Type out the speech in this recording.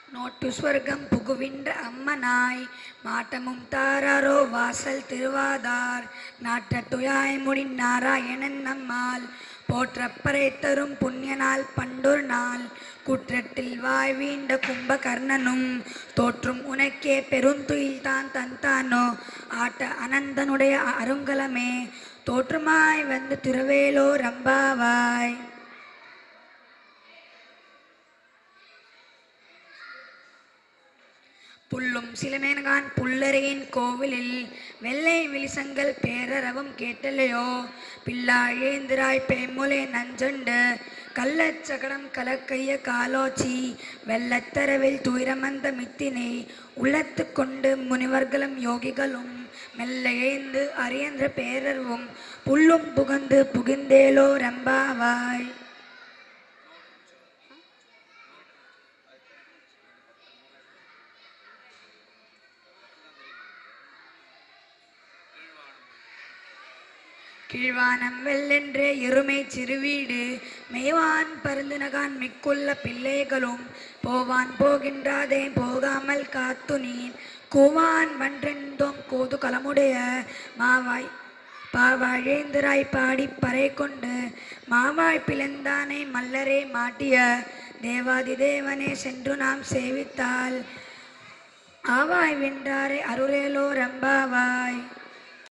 note ஸ்வர்க்கம் புகுவின்ற அம்மனாய் மாட்டமும் தாராரோ வாசல் திருவாதார் நாட்டத்துயாய் முடி நாராயணன் நம்மால் போற்றப்பறை தரும் புண்ணிய நாள் பண்டொரு நாள் குற்றத்தில் வாய் வீண்ட கும்பகர்ணனும் தோற்றும் உனக்கே பெருந்துயில் தான் தந்தானோ ஆட்ட அனந்தனுடைய அருங்கலமே தோற்றுமாய் வந்து திருவேலோ ரம்பாவாய் புல்லும் சிலமேனகான் புல்லரையின் கோவிலில் வெள்ளை விலிசங்கள் பேரறவும் கேட்டலையோ பில்லாழேந்திராய் பேமுலை நஞ்சண்டு கள்ளச்சகடம் கலக்கைய காலோச்சி வெள்ளத்தரவில் துயரமந்த மித்தினை உள்ளத்து கொண்டு முனிவர்களும் யோகிகளும் மெல்ல எழுந்து அரியன்ற பேரர்வும் புல்லும் புகந்து புகிந்தேலோ ரம்பாவாய் கீழ்வானம் வெள்ளென்றே இருமை சிறுவீடு மேவான் பருந்தினகான் மிக்குள்ள பிள்ளைகளும் போவான் போகின்றாதே போகாமல் காத்து நீன் கூவான் வன்றெந்தோம் கோது கலமுடைய மாவாய் பாவாழேந்திராய் பாடி பறை கொண்டு மாவாய் பிளந்தானை மல்லரே மாட்டிய தேவாதி தேவனே சென்று நாம் சேவித்தால் ஆவாய் வென்றாரே அருளேலோ ரம்பாவாய்